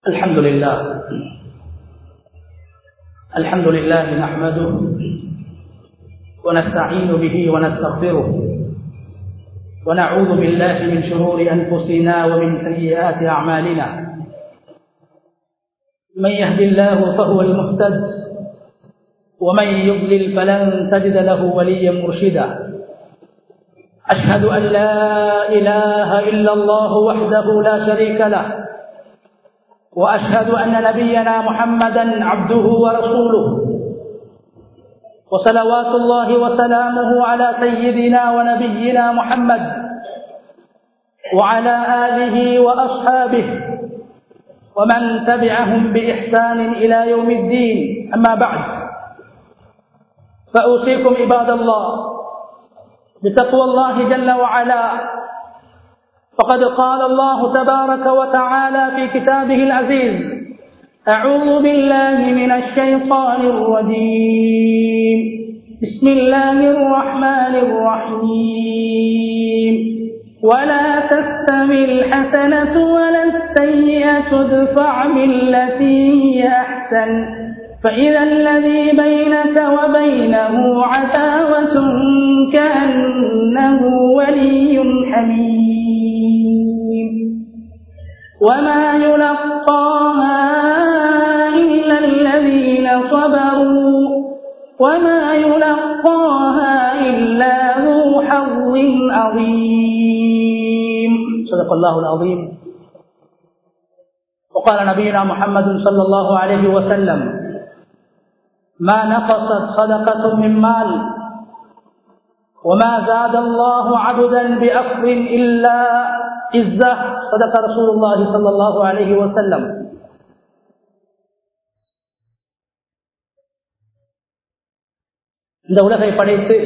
الحمد لله الحمد لله نحمده ونستعين به ونستغفره ونعوذ بالله من شرور أنفسنا ومن سيئات أعمالنا من يهد الله فهو المهتد ومن يضلل فلن تجد له وليا مرشدا أشهد أن لا إله إلا الله وحده لا شريك له وأشهد أن نبينا محمدا عبده ورسوله وصلوات الله وسلامه على سيدنا ونبينا محمد وعلى آله وأصحابه ومن تبعهم بإحسان إلى يوم الدين أما بعد فأوصيكم عباد الله بتقوى الله جل وعلا فقد قال الله تبارك وتعالى في كتابه العزيز أعوذ بالله من الشيطان الرجيم بسم الله الرحمن الرحيم ولا تستوي الحسنة ولا السيئة ادفع بالتي هي أحسن فإذا الذي بينك وبينه عداوة كأنه ولي حميم وما يلقاها إلا الذين صبروا وما يلقاها إلا ذو حظ عظيم صدق الله العظيم وقال نبينا محمد صلى الله عليه وسلم ما نقصت صدقة من مال وما زاد الله عبدا بأفر إلا عزة صدق رسول الله صلى الله عليه وسلم இந்த உலகை படைத்து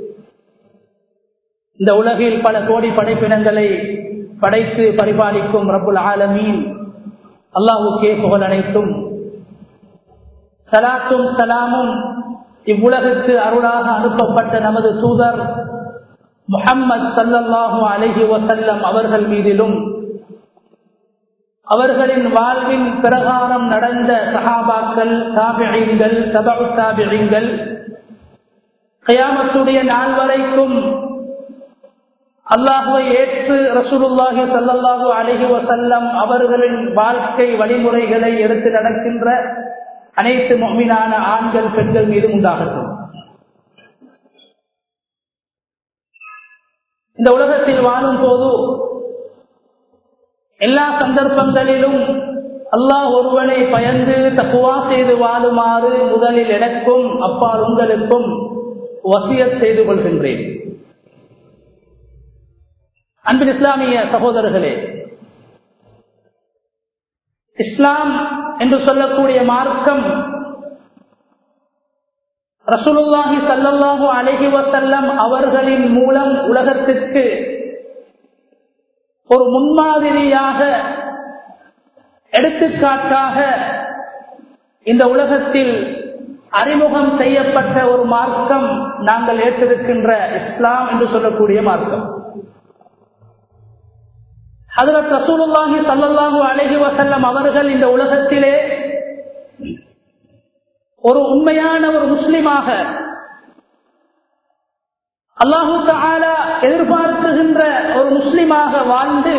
இந்த உலகில் பல கோடி படைப்பினங்களை படைத்து பரிபாலிக்கும் ரபுல் ஆலமீன் அல்லாஹுக்கே புகழ் அனைத்தும் சலாத்தும் சலாமும் இவ்வுலகுக்கு அருளாக அனுப்பப்பட்ட நமது தூதர் முஹம்மது சல்லல்லாஹு அலஹி வசல்லம் அவர்கள் மீதிலும் அவர்களின் வாழ்வின் பிரகாரம் நடந்த சஹாபாக்கள் தாபிழிங்கள் சபு தாபிழிங்கள் கயாமத்துடைய நாள் வரைக்கும் அல்லாஹுவை ஏற்று ரசூலுல்லாஹி சல்லல்லாஹு அலஹி வசல்லம் அவர்களின் வாழ்க்கை வழிமுறைகளை எடுத்து நடக்கின்ற அனைத்து மொமினான ஆண்கள் பெண்கள் மீது உண்டாகட்டும் இந்த உலகத்தில் வாழும் போது எல்லா சந்தர்ப்பங்களிலும் அல்லாஹ் ஒருவனை பயந்து தப்புவா செய்து வாழுமாறு முதலில் எனக்கும் அப்பால் உங்களுக்கும் வசியத் செய்து கொள்கின்றேன் அன்பின் இஸ்லாமிய சகோதரர்களே இஸ்லாம் என்று சொல்லக்கூடிய மார்க்கம் ரசூலுல்லாஹி சல்லல்லாஹு அலஹி வசல்லம் அவர்களின் மூலம் உலகத்திற்கு ஒரு முன்மாதிரியாக எடுத்துக்காட்டாக இந்த உலகத்தில் அறிமுகம் செய்யப்பட்ட ஒரு மார்க்கம் நாங்கள் ஏற்றிருக்கின்ற இஸ்லாம் என்று சொல்லக்கூடிய மார்க்கம் ஹதரத் ரசூலுல்லாஹி சல்லல்லாஹு அலஹி வசல்லம் அவர்கள் இந்த உலகத்திலே ஒரு உண்மையான ஒரு முஸ்லிமாக அல்லாஹு தாலா எதிர்பார்க்குகின்ற ஒரு முஸ்லிமாக வாழ்ந்து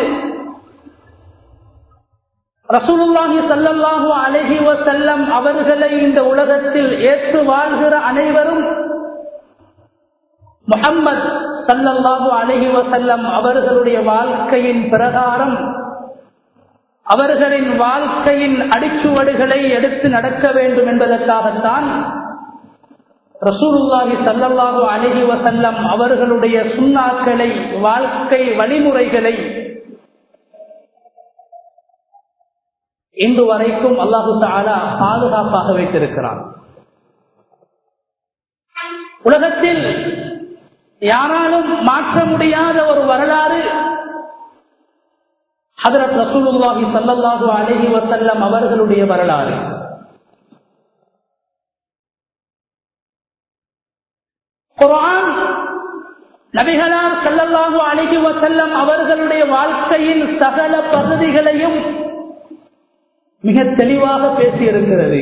ரசூலுல்லாஹி சல்லல்லாஹு அலஹி வசல்லம் அவர்களை இந்த உலகத்தில் ஏற்று வாழ்கிற அனைவரும் முகம்மது சல்லல்லாஹு அலஹி வசல்லம் அவர்களுடைய வாழ்க்கையின் பிரகாரம் அவர்களின் வாழ்க்கையின் அடிச்சுவடுகளை எடுத்து நடக்க வேண்டும் என்பதற்காகத்தான் ரசூலுல்லாஹி சல்லல்லாஹு அலஹி வசல்லம் அவர்களுடைய சுண்ணாக்களை வாழ்க்கை வழிமுறைகளை இன்று வரைக்கும் அல்லாஹு தாலா பாதுகாப்பாக வைத்திருக்கிறான் உலகத்தில் யாராலும் மாற்ற முடியாத ஒரு வரலாறு ஹதரத் ரசூலுல்லாஹி சல்லல்லாஹு அலஹி வசல்லம் அவர்களுடைய வரலாறு குரான் நபிகளார் சல்லல்லாஹு அலஹி வசல்லம் அவர்களுடைய வாழ்க்கையின் சகல பகுதிகளையும் மிக தெளிவாக பேசியிருக்கிறது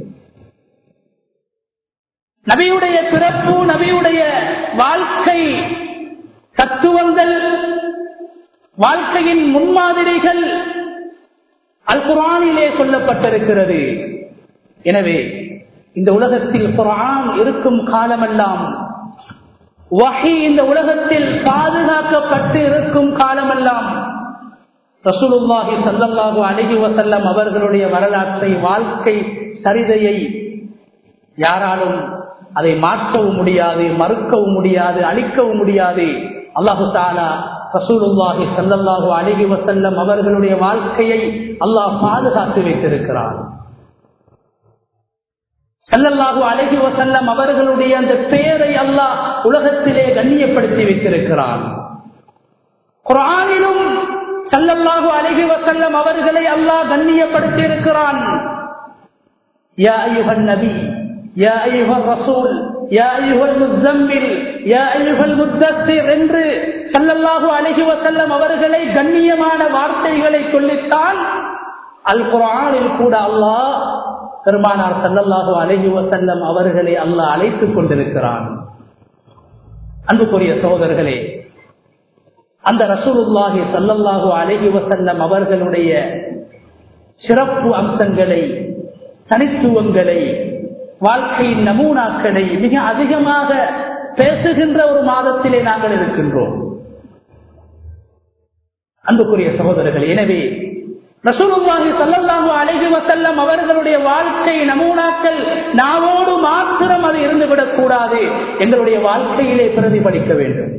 நபியுடைய பிறப்பு நபியுடைய வாழ்க்கை தத்துவங்கள் வாழ்க்கையின் முன்மாதிரிகள் அல் குரானிலே சொல்லப்பட்டிருக்கிறது எனவே இந்த உலகத்தில் குரான் இருக்கும் காலமெல்லாம் வகை இந்த உலகத்தில் பாதுகாக்கப்பட்டு இருக்கும் காலமெல்லாம் ரசூலுல்லாஹி சல்லல்லாஹு அழகி வசல்லம் அவர்களுடைய வரலாற்றை வாழ்க்கை சரிதையை யாராலும் அதை மாற்றவும் முடியாது மறுக்கவும் முடியாது அழிக்கவும் முடியாது அல்லாஹு தாலா ரசூலுல்லாஹி சல்லல்லாஹு அழகி வசல்லம் அவர்களுடைய வாழ்க்கையை அல்லாஹ் பாதுகாத்து வைத்திருக்கிறான் சல்லல்லாஹு அழகி வசல்லம் அவர்களுடைய அந்த பெயரை அல்லாஹ் உலகத்திலே கண்ணியப்படுத்தி வைத்திருக்கிறான் குரானிலும் சல்லல்லாஹு அழகி வசல்லம் அவர்களை அல்லாஹ் கண்ணியப்படுத்தி இருக்கிறான் யா ஐயுகன் நபி யா ஐயுகன் ரசூல் யா ஐயுகல் முத்தம்பில் யா ஐயுகல் முத்தஸ்திர் என்று சல்லல்லாஹு அழகி வசல்லம் அவர்களை கண்ணியமான வார்த்தைகளை சொல்லித்தான் அல் குரானில் கூட அல்லாஹ் பெருமானார் சல்லல்லாஹு அழகி வசல்லம் அவர்களை அல்லாஹ் அழைத்துக் கொண்டிருக்கிறான் அன்புக்குரிய சகோதரர்களே அந்த ரசூலுல்லாஹி சல்லல்லாஹு அழகி வசல்லம் அவர்களுடைய சிறப்பு அம்சங்களை தனித்துவங்களை வாழ்க்கையின் நமூனாக்களை மிக அதிகமாக பேசுகின்ற ஒரு மாதத்திலே நாங்கள் இருக்கின்றோம் அன்புக்குரிய சகோதரர்கள் எனவே ரசூலுல்லாஹி சல்லல்லாஹு அலைஹி வஸல்லம் அவர்களுடைய வாழ்க்கை நமூனாக்கள் நாவோடு மாத்திரம் அது இருந்துவிடக் கூடாது எங்களுடைய வாழ்க்கையிலே பிரதிபலிக்க வேண்டும்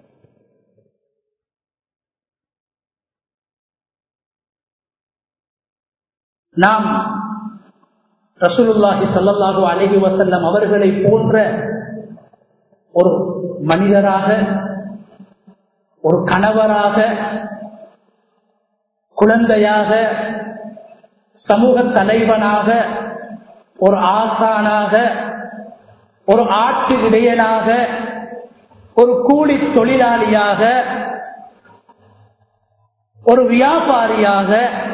நாம் ரசூலுல்லாஹி சல்லல்லாஹு அலைஹி வஸல்லம் அவர்களை போன்ற ஒரு மனிதராக ஒரு கணவராக குழந்தையாக சமூக தலைவனாக ஒரு ஆசானாக ஒரு ஆட்டு இடையனாக ஒரு கூலி தொழிலாளியாக ஒரு வியாபாரியாக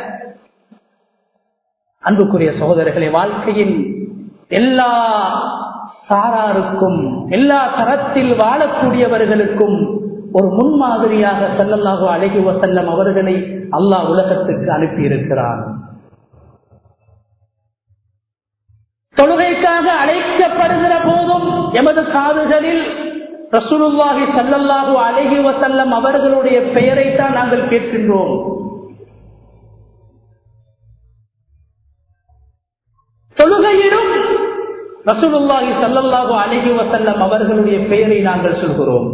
அன்புக்குரிய சகோதரர்களை வாழ்க்கையின் எல்லா சாராருக்கும் எல்லா தரத்தில் வாழக்கூடியவர்களுக்கும் ஒரு முன்மாதிரியாக செல்லல்லாகோ அழகி வசல்லம் அவர்களை அல்லாஹ் உலகத்துக்கு அனுப்பியிருக்கிறான் தொழுகைக்காக அழைக்கப்படுகிற போதும் எமது காதுகளில் ரசூலுல்லாஹி சல்லல்லாஹு அழகி வசல்லம் அவர்களுடைய பெயரைத்தான் நாங்கள் கேட்கின்றோம் தொழுகையிலும் ரசூலுல்லாஹி சல்லல்லாஹு அழகி வசல்லம் அவர்களுடைய பெயரை நாங்கள் சொல்கிறோம்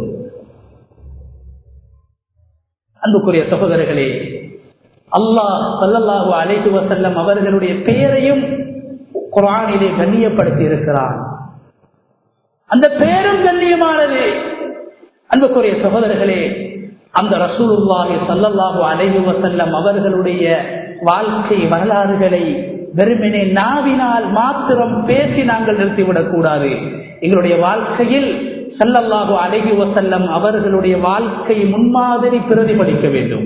அன்புக்குரிய சகோதரர்களே அல்லாஹ் சல்லல்லாஹு அலைஹி வசல்லம் அவர்களுடைய பெயரையும் குரானிலே கண்ணியப்படுத்தி இருக்கிறான் அந்த பெயரும் கண்ணியமானது அன்புக்குரிய சகோதரர்களே அந்த ரசூலுல்லாஹி சல்லல்லாஹு அலைஹி வசல்லம் அவர்களுடைய வாழ்க்கை வரலாறுகளை வெறுமனே நாவினால் மாத்திரம் பேசி நாங்கள் நிறுத்திவிடக் கூடாது எங்களுடைய வாழ்க்கையில் சல்லல்லாஹு அழகி வசல்லம் அவர்களுடைய வாழ்க்கை முன்மாதிரி பிரதிபலிக்க வேண்டும்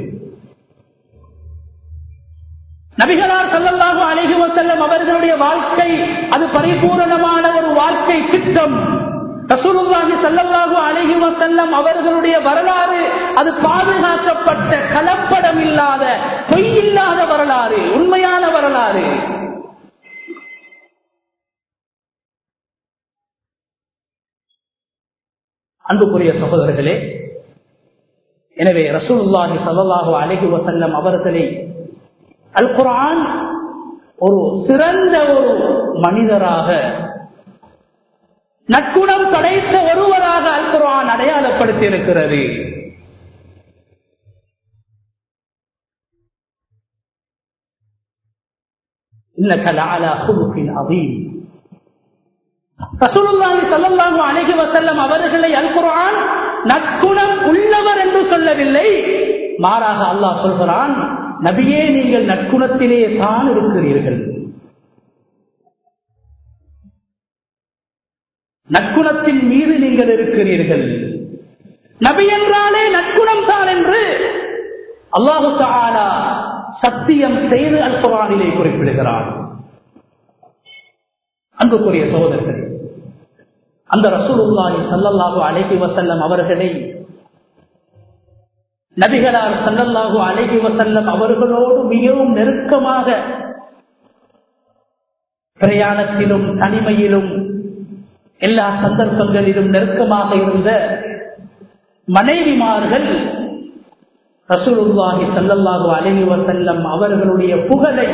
நபிகளார் சல்லல்லாஹு அழகி வசல்லம் அவர்களுடைய வாழ்க்கை அது பரிபூரணமான ஒரு வாழ்க்கை திட்டம் ரசூலுல்லாஹி சல்லல்லாஹு அலைஹி வஸல்லம் அவர்களுடைய வரலாறு அது பாதுகாக்கப்பட்ட கலப்படம் இல்லாத பொய் இல்லாத வரலாறு உண்மையான வரலாறு அன்புக்குரிய சகோதரர்களே எனவே ரசூலுல்லாஹி சல்லல்லாஹு அலைஹி வஸல்லம் அவர்களை அல் குர்ஆன் ஒரு சிறந்த ஒரு மனிதராக நற்குணம் படைத்த ஒருவராக அல் குர்ஆன் அடையாளப்படுத்தி இருக்கிறது இன்னக லஅலா குலுகின் அதீம் ரசூலுல்லாஹி ஸல்லல்லாஹு அலைஹி வஸல்லம் அவர்களை அல் குர்ஆன் நற்குணம் உள்ளவர் என்று சொல்லவில்லை மாறாக அல்லாஹ் சொல்கிறான் நபியே நீங்கள் நற்குணத்திலே தான் இருக்கிறீர்கள் நற்குணத்தின் மீது நீங்கள் இருக்கிறீர்கள் நபி என்றாலே நற்குணம் தான் என்று அல்லாஹு தாலா சத்தியம் செய்து அல் குரானிலே குறிப்பிடுகிறான் அன்புக்குரிய சகோதரர்கள் அந்த ரசூலுல்லாஹி சல்லல்லாஹு அலைஹி வசல்லம் அவர்களை நபிகளார் சல்லல்லாஹு அலைஹி வசல்லம் அவர்களோடு மிகவும் நெருக்கமாக பிரயாணத்திலும் தனிமையிலும் எல்லா சந்தர்ப்பங்களிலும் நெருக்கமாக இருந்த மனைவிமார்கள் ரசூலுல்லாஹி சல்லல்லாஹு அலைஹி வசல்லம் அவர்களுடைய புகழை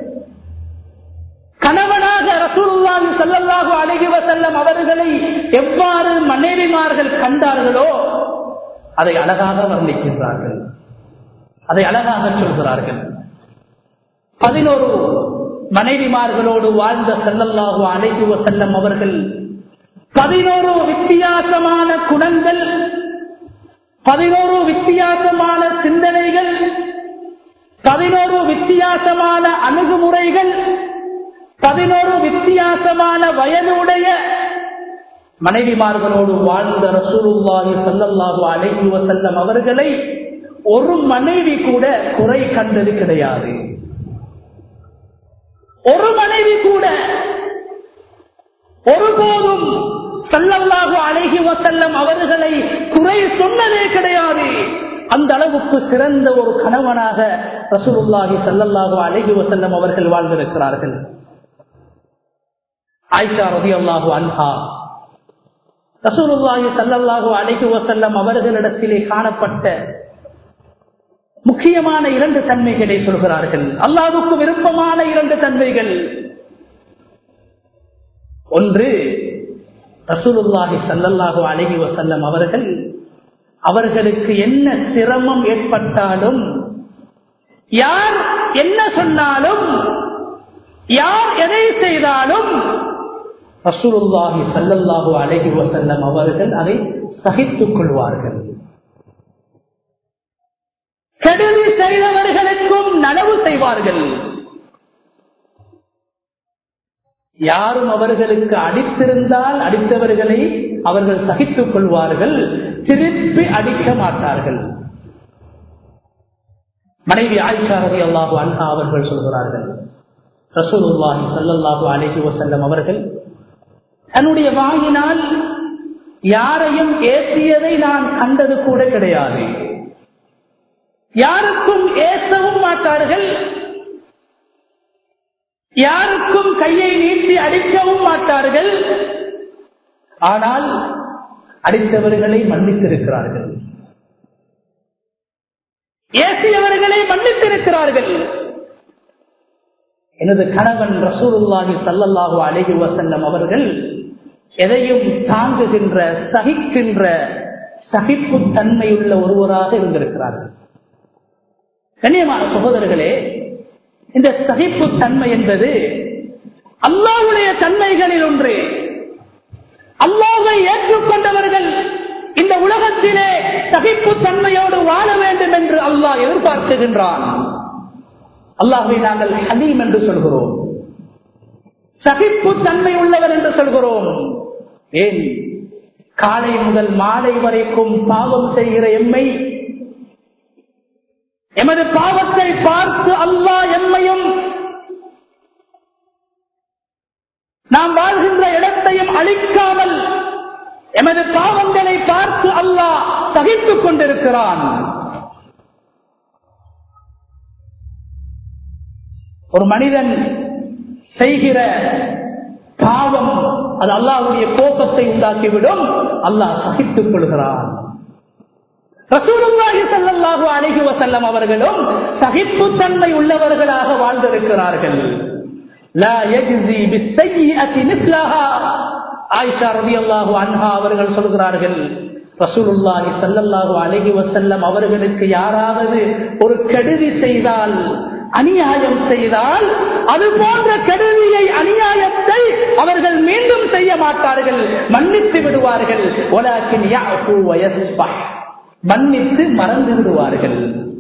கணவனாக ரசூலுல்லாஹி சல்லல்லாஹு அலைஹி வசல்லம் அவர்களை எவ்வாறு மனைவிமார்கள் கண்டார்களோ அதை அழகாக வர்ணிக்கின்றார்கள் அதை அழகாக சொல்கிறார்கள் பதினோரு மனைவிமார்களோடு வாழ்ந்த செல்லல்லாஹு அலைஹி வசல்லம் அவர்கள் பதினோரு வித்தியாசமான குணங்கள் பதினோரு வித்தியாசமான சிந்தனைகள் பதினோரு வித்தியாசமான அணுகுமுறைகள் பதினோரு வித்தியாசமான வயதுடைய மனைவிமார்களோடு வாழ்ந்த ரசூலுல்லாஹி சல்லல்லாஹு அலைஹி வஸல்லம் அவர்களை ஒரு மனைவி கூட குறை கண்டது கிடையாது ஒரு மனைவி கூட ஒருபோதும் சல்லல்லாஹு அலைஹி வஸல்லம் அவர்களை குறை சொன்னதே கிடையாது அந்த அளவுக்கு சிறந்த ஒரு கணவனாக ரசூலுல்லாஹி சல்லல்லாஹு அலைஹி வஸல்லம் அவர்கள் வாழ்ந்திருக்கிறார்கள் ஆயிஷா ரலியல்லாஹு அன்ஹா ரசூலுல்லாஹி சல்லல்லாஹு அலைஹி வஸல்லம் அவர்களிடத்திலே காணப்பட்ட முக்கியமான இரண்டு தன்மைகளை சொல்கிறார்கள் அல்லாஹ்வுக்கு விருப்பமான இரண்டு தன்மைகள் ஒன்று ரசூலுல்லாஹி சல்லல்லாஹு அலைஹி வஸல்லம் அவர்கள் அவர்களுக்கு என்ன சிரமம் ஏற்பட்டாலும் யார் என்ன சொன்னாலும் யார் எதை செய்தாலும் ரசூலுல்லாஹி சல்லல்லாஹு அலைஹி வஸல்லம் அவர்கள் அதை சகித்துக் கொள்வார்கள் கெடுதி செய்தவர்களுக்கும் நனவு செய்வார்கள் யாரும் அவர்களுக்கு அடித்திருந்தால் அடித்தவர்களை அவர்கள் சகித்துக் கொள்வார்கள் திருப்பி அடிக்க மாட்டார்கள் மனைவி ஆயிஷா ரதி அல்லாஹு அன்ஹா அவர்கள் சொல்கிறார்கள் ரசூலுல்லாஹி சல்லல்லாஹு அலைஹி வஸல்லம் அவர்கள் தன்னுடைய வாயினால் யாரையும் ஏசியதை நான் கண்டது கூட கிடையாது யாருக்கும் ஏசவும் மாட்டார்கள் யாருக்கும் கையை நீட்டி அடிக்கவும் மாட்டார்கள் ஆனால் அடித்தவர்களை மன்னித்திருக்கிறார்கள் ஏசியவர்களை மன்னித்திருக்கிறார்கள் எனது கணவன் ரசூலுல்லாஹி சல்லல்லாஹு அலைஹி வசல்லம் அவர்கள் எதையும் தாங்குகின்ற சகிக்கின்ற சகிப்பு தன்மையுள்ள ஒருவராக இருந்திருக்கிறார்கள் கண்ணியமான சகோதரர்களே இந்த சகிப்பு தன்மை என்பது அல்லாவுடைய தன்மைகளில் ஒன்று அல்லாவை ஏற்றுக்கொண்டவர்கள் இந்த உலகத்திலே சகிப்பு தன்மையோடு வாழ வேண்டும் என்று அல்லாஹ் எதிர்பார்க்குகின்றான் அல்லாஹை நாங்கள் ஹலீம் என்று சொல்கிறோம் சகிப்பு தன்மை உள்ளவர் என்று சொல்கிறோம் ஏன் காலை முதல் மாலை வரைக்கும் பாவம் செய்கிற எம்மை எமது பாவத்தை பார்த்து அல்லாஹ் எம்மையும் நாம் வாழ்கின்ற இடத்தையும் அழிக்காமல் எமது பாவங்களை பார்த்து அல்லாஹ் சகித்துக் கொண்டிருக்கிறான் ஒரு மனிதன் செய்கிற பாவம் அது அல்லாஹுடைய கோபத்தை உண்டாக்கிவிடும் அல்லாஹ் சகித்துக் கொள்கிறான் ரசூலுல்லாஹி ஸல்லல்லாஹு அலைஹி வஸல்லம் அவர்களும் சகிப்புத்தன்மை உள்ளவர்களாக வாழ்ந்திருக்கிறார்கள் லா யஜ்ஸி பிஸ்ஸய்யிஅத்தி மிஸ்லஹா ஆயிஷா ரலியல்லாஹு அன்ஹா அவர்கள் சொல்கிறார்கள் ரசூலுல்லாஹி ஸல்லல்லாஹு அலைஹி வஸல்லம் அவர்களுக்கு யாராவது ஒரு கெடுதி செய்தால் அநியாயம் செய்தால் அது போன்ற கெடுதியை அநியாயத்தை அவர்கள் மீண்டும் செய்ய மாட்டார்கள் மன்னித்து விடுவார்கள் உலகின் யாஃபு வயஸ்பஹ் மன்னித்து மறந்து விடுவார்கள்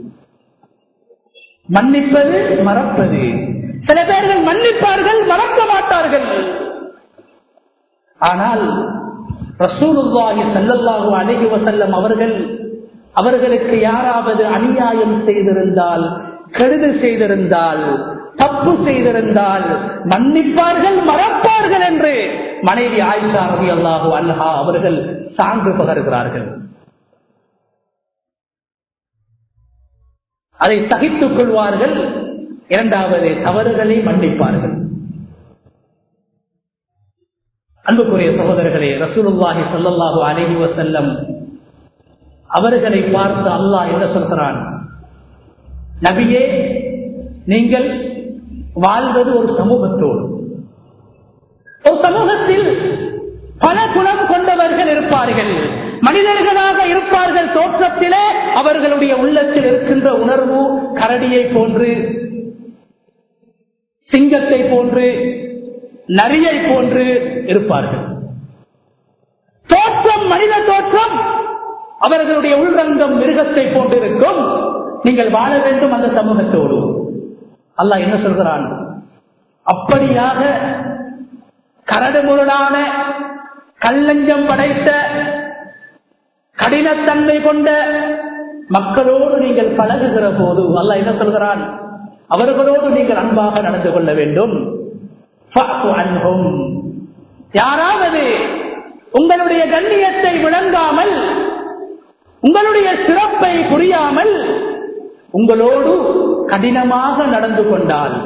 மன்னிப்பது மறப்பது சில பேர்கள் மன்னிப்பார்கள் மறக்க மாட்டார்கள் ஆனால் ரசூலுல்லாஹி ஸல்லல்லாஹு அலைஹி வஸல்லம் அவர்கள் அவர்களுக்கு யாராவது அநியாயம் செய்திருந்தால் கெடுதல் செய்திருந்தால் தப்பு செய்திருந்தால் மன்னிப்பார்கள் மறப்பார்கள் என்று மனைவி ஆயிஷா ரவி அல்லாஹு அன்ஹா அவர்கள் சான்று பகர்கிறார்கள் அதை சகித்துக் கொள்வார்கள் இரண்டாவது தவறுகளை மன்னிப்பார்கள் அன்புக்குரிய சகோதரர்களே ரசூலுல்லாஹி ஸல்லல்லாஹு அலைஹி வஸல்லம் அவர்களை பார்த்து அல்லாஹ் என்ன சொல்கிறான் நபியே நீங்கள் வாழ்வது ஒரு சமூகத்தோடு ஒரு சமூகத்தில் பல குணம் கொண்டவர்கள் இருப்பார்கள் மனிதர்களாக இருப்பார்கள் தோற்றத்திலே அவர்களுடைய உள்ளத்தில் இருக்கின்ற உணர்வு கரடியை போன்று சிங்கத்தை போன்று நரியை போன்று இருப்பார்கள் தோற்றம் மனித தோற்றம் அவர்களுடைய உள்ரங்கம் மிருகத்தை போன்று இருக்கும் நீங்கள் வாழ வேண்டும் அந்த சமூகத்தோடு அல்லாஹ் என்ன சொல்கிறான் அப்படியாக கரடுமுரடான கல்லஞ்சம் படைத்த கடினத்தன்மை கொண்ட மக்களோடு நீங்கள் பழகுகிற போது அல்லாஹ் என்ன சொல்கிறான் அவர்களோடு நீங்கள் அன்பாக நடந்து கொள்ள வேண்டும் அன்பும் யாராவது உங்களுடைய கண்ணியத்தை விளங்காமல் உங்களுடைய சிறப்பை புரியாமல் உங்களோடு கடினமாக நடந்து கொண்டால்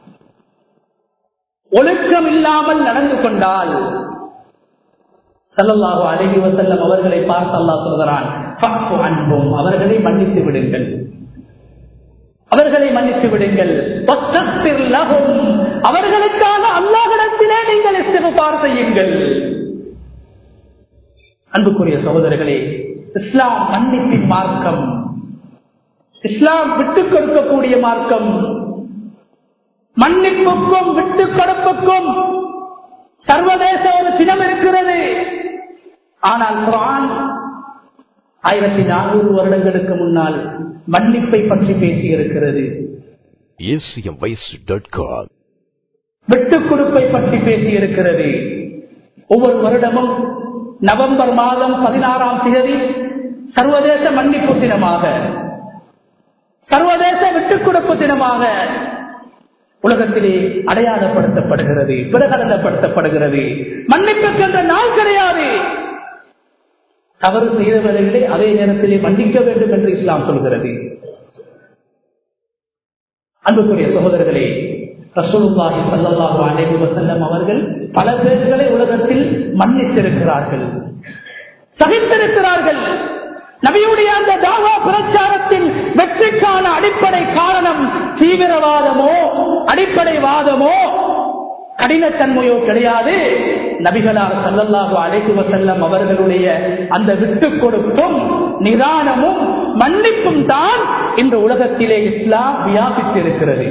ஒழுக்கம் இல்லாமல் நடந்து கொண்டால் சல்லல்லாஹு அழகி வசல்லம் அவர்களை பார்த்து அல்லா சொல்கிறான் அன்பும் அவர்களை மன்னித்து விடுங்கள் அவர்களை மன்னித்து விடுங்கள் அவர்களுக்காக அல்லாஹிடத்திலே நீங்கள் இஸ்திகார் செய்யுங்கள் அன்புக்குரிய சகோதரர்களே இஸ்லாம் மன்னிப்பின் மார்க்கம் இஸ்லாம் விட்டுக் கொடுக்கக்கூடிய மார்க்கம் மன்னிப்புக்கும் விட்டுக் கொடுப்புக்கும் சர்வதேச ஒரு தினம் இருக்கிறது ஆனால் குரான் ஆயிரத்தி நானூறு வருடங்களுக்கு முன்னால் மன்னிப்பை பற்றி பேசியிருக்கிறது விட்டுக் கொடுப்பை பற்றி பேசியிருக்கிறது ஒவ்வொரு வருடமும் நவம்பர் மாதம் பதினாறாம் தேதி சர்வதேச மன்னிப்பு தினமாக சர்வதேச விட்டுக் கொடுப்பு தினமாக உலகத்திலே அடையாளப்படுத்தப்படுகிறது பிரகடனப்படுத்தப்படுகிறது மன்னிப்புக்கு என்ற நாள் கிடையாது தவறு செய்தவர்களை அதே நேரத்திலே மன்னிக்க வேண்டும் என்று இஸ்லாம் சொல்கிறது அன்புக்குரிய சகோதரர்களே ரசூலுல்லாஹி ஸல்லல்லாஹு அலைஹி வஸல்லம் அவர்கள் பல பேர்களை உலகத்தில் மன்னித்திருக்கிறார்கள் சகித்திருக்கிறார்கள் நபியுடைய அந்த தாவா பிரச்சாரத்தின் வெற்றிக்கான அடிப்படை காரணம் தீவிரவாதமோ அடிப்படைவாதமோ கடினத்தன்மையோ கிடையாது நபிகளார் சல்லல்லாஹு அழைத்து வசல்லம் அவர்களுடைய அந்த விட்டுக் கொடுப்பும் நிதானமும் மன்னிப்பும் தான் இந்த உலகத்திலே இஸ்லாம் வியாபித்திருக்கிறது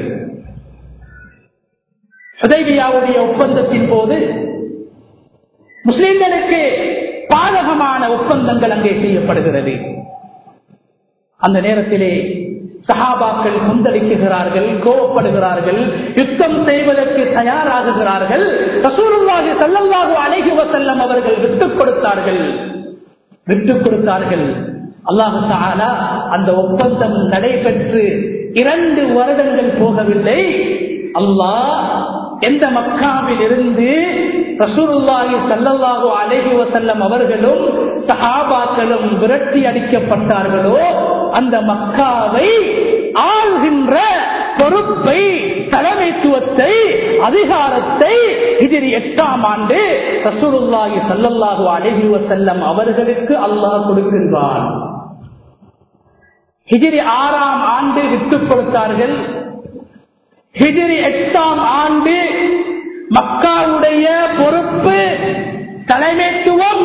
உதவியாவுடைய ஒப்பந்தத்தின் போது முஸ்லிம்களுக்கு பாதகமான ஒப்பந்தங்கள் அங்கே செய்யப்படுகிறது அந்த நேரத்திலே சஹாபாக்கள் கொந்தளிக்குகிறார்கள் கோவப்படுகிறார்கள் யுத்தம் செய்வதற்கு தயாராகுகிறார்கள் ரசூலுல்லாஹி ஸல்லல்லாஹு அலைஹி வஸல்லம் அவர்கள் விட்டுக் கொடுத்தார்கள் விட்டுக் கொடுத்தார்கள் அல்லாஹு தஆலா அந்த ஒப்பந்தம் நடைபெற்று இரண்டு வருடங்கள் போகவில்லை அல்லாஹ் எந்த மக்காவில் இருந்து ரசூலுல்லாஹி ஸல்லல்லாஹு அலைஹி வஸல்லம் அவர்களும் சஹாபாக்களும் விரட்டி அடிக்கப்பட்டார்களோ அந்த மக்காவை ஆள்கின்ற பொறுப்பை தலைமைத்துவத்தை அதிகாரத்தை இதில் எட்டாம் ஆண்டு ரசூலுல்லாஹி ஸல்லல்லாஹு அலைஹி வஸல்லம் அவர்களுக்கு அல்லாஹ் கொடுக்கின்றான் ஹிஜிரி ஆறாம் ஆண்டு விட்டுக் கொடுத்தார்கள் ஹிஜிரி எட்டாம் ஆண்டு மக்காவுடைய பொறுப்பு தலைமைத்துவம்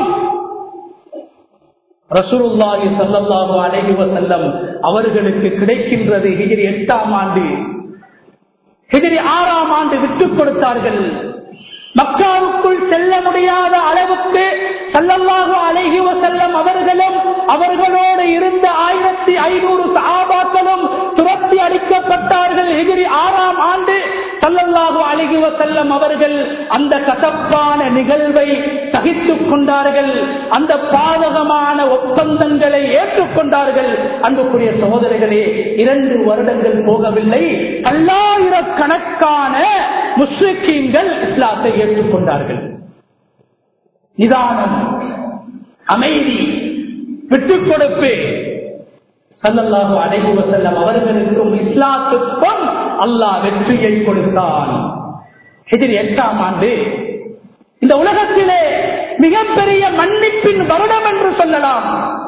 ரசூலுல்லாஹி ஸல்லல்லாஹு அலைஹி வஸல்லம் அவர்களுக்கு கிடைக்கின்றது ஹிஜ்ரி எட்டாம் ஆண்டு ஹிஜ்ரி ஆறாம் ஆண்டு விட்டுக் கொடுத்தார்கள் மக்காவுக்குள் செல்ல முடியாத அளவுக்கு சல்லல்லாஹு அலைஹி வஸல்லம் அவர்களும் அவர்களோடு இருந்த ஆயிரத்தி ஐநூறு சஹாபாக்களும் துரத்தி அடிக்கப்பட்டார்கள் ஹிஜ்ரி ஆறாம் ஆண்டு சல்லல்லாஹு அழகி வசல்லம் அவர்கள் அந்த கசப்பான நிகழ்வை சகித்துக் கொண்டார்கள் அந்த பாதகமான ஒப்பந்தங்களை ஏற்றுக்கொண்டார்கள் அன்புக்குரிய சகோதரர்களே இரண்டு வருடங்கள் போகவில்லை பல்லாயிரக்கணக்கான முஸ்லிக்கீன்கள் இஸ்லாத்தை ஏற்றுக்கொண்டார்கள் நிதானம் அமைதி விட்டுக் கொடுப்பு சல்லல்லாஹு அலைஹி வஸல்லம் அவர்களுக்கும் இஸ்லாத்துக்கும் அல்லாஹ் வெற்றியை கொடுத்தான் எதிரி எட்டாம் ஆண்டு இந்த உலகத்திலே மிகப்பெரிய மன்னிப்பின் வருடம் என்று சொல்லலாம்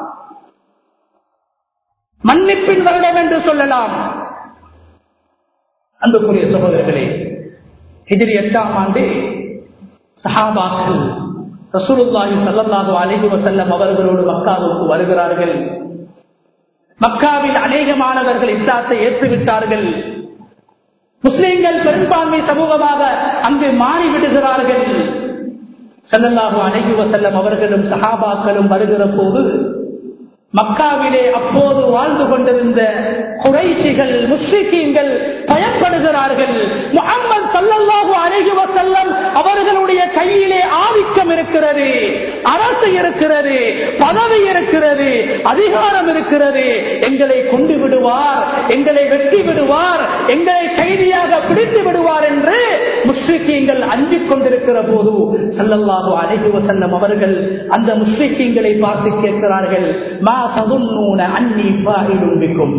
மன்னிப்பின் வருடம் என்று சொல்லலாம் அன்புக்குரிய சகோதரர்களே எதிரி எட்டாம் ஆண்டு சஹாபாக்கள் ரசூலுல்லாஹி ஸல்லல்லாஹு அலைஹி வஸல்லம் அவர்களோடு மக்காவுக்கு வருகிறார்கள் மக்காவில் அநேகமானவர்கள் இஸ்லாத்தை ஏற்றுவிட்டார்கள் முஸ்லிம்கள் பெரும்பான்மை சமூகமாக அங்கு மாறிவிடுகிறார்கள் செல்லல்லாஹு அலைஹி வஸல்லம் அவர்களும் சஹாபாக்களும் வருகிற போது மக்காவிலே அப்போது வாழ்ந்து கொண்டிருந்த குறைசிகள் முஸ்லிக்கீங்கள் பயப்படுகிறார்கள் முகம்மது சல்லல்லாஹு அலைஹி வஸல்லம் அவர்களுடைய கையிலே ஆதிக்கம் இருக்கிறது அரசு இருக்கிறது பதவி இருக்கிறது அதிகாரம் இருக்கிறது எங்களை கொண்டு விடுவார் எங்களை வெட்டி விடுவார் எங்களை கைதியாக பிடித்து விடுவார் என்று முஸ்லிக்கீங்கள் அஞ்சிக் கொண்டிருக்கிற போது சல்லல்லாஹு அலைஹி வஸல்லம் அவர்கள் அந்த முஸ்லிக்கீங்களை பார்த்து கேட்கிறார்கள் மா ததுன்னூன அன்னி ஃபாயிலும் பிக்கும்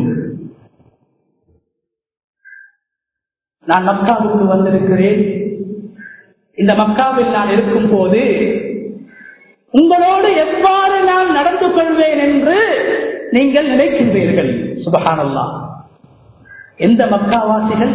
நான் மக்காவுக்கு வந்திருக்கிறேன் இந்த மக்காவில் நான் இருக்கும் போது உங்களோடு எவ்வாறு நான் நடந்து கொள்வேன் என்று நீங்கள் நினைக்கின்றீர்கள் சுபகானல்லா எந்த மக்காவாசிகள்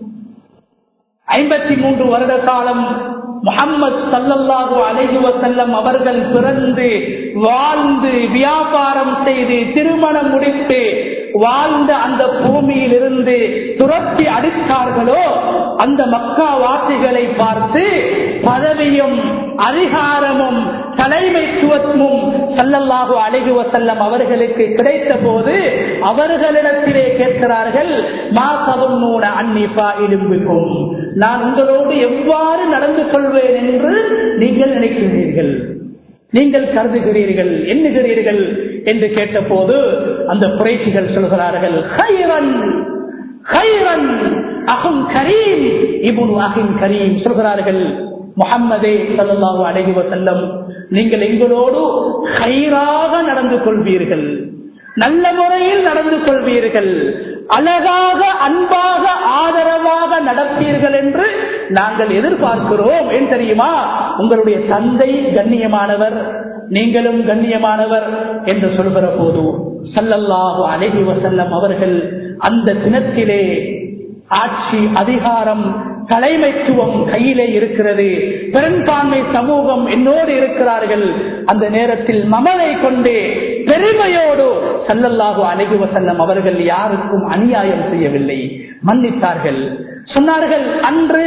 ஐம்பத்தி மூன்று வருட காலம் முகம்மது சல்லல்லாஹு அலைஹி வசல்லம் அவர்கள் பிறந்து வாழ்ந்து வியாபாரம் செய்து திருமணம் முடித்து வாழ்ந்த அந்த பூமியில் இருந்து துரத்தி அடித்தார்களோ அந்த மக்கா வாசிகளை பார்த்து பதவியும் அதிகாரமும் தலைமைத்துவமும் சல்லல்லாஹு அழகி வசல்லம் அவர்களுக்கு கிடைத்த போது அவர்களிடத்திலே கேட்கிறார்கள் மா சவன்னூன அன்னிப்பா இடும்பிக்கும் நான் உங்களோடு எவ்வாறு நடந்து கொள்வேன் என்று நீங்கள் நினைக்கிறீர்கள் நீங்கள் கருதுகிறீர்கள் எண்ணுகிறீர்கள் என்று கேட்டபோது அந்த குறைசிகள் சொல்கிறார்கள் ஹைரன் ஹைரன் அகும் கரீம் இபுன் அகின் கரீம் சொல்கிறார்கள் முகம்மதே சல்லாஹூ அழகி வசல்லம் நீங்கள் எங்களோடு ஹைராக நடந்து கொள்வீர்கள் நல்ல முறையில் நடந்து கொள்வீர்கள் அழகாக அன்பாக ஆதரவாக நடப்பீர்கள் என்று நாங்கள் எதிர்பார்க்கிறோம் ஏன் தெரியுமா உங்களுடைய தந்தை கண்ணியமானவர் நீங்களும் கண்ணியமானவர் என்று சொல்கிற போது சல்லல்லாஹு அழகி வசல்லம் அவர்கள் அந்த தினத்திலே ஆட்சி அதிகாரம் தலைமைத்துவம் கையிலே இருக்கிறது பெரும்பான்மை சமூகம் என்னோடு இருக்கிறார்கள் அந்த நேரத்தில் மமதை கொண்டு பெருமையோடு சல்லல்லாஹு அழகி வசல்லம் அவர்கள் யாருக்கும் அநியாயம் செய்யவில்லை மன்னித்தார்கள் சொன்னார்கள் அன்று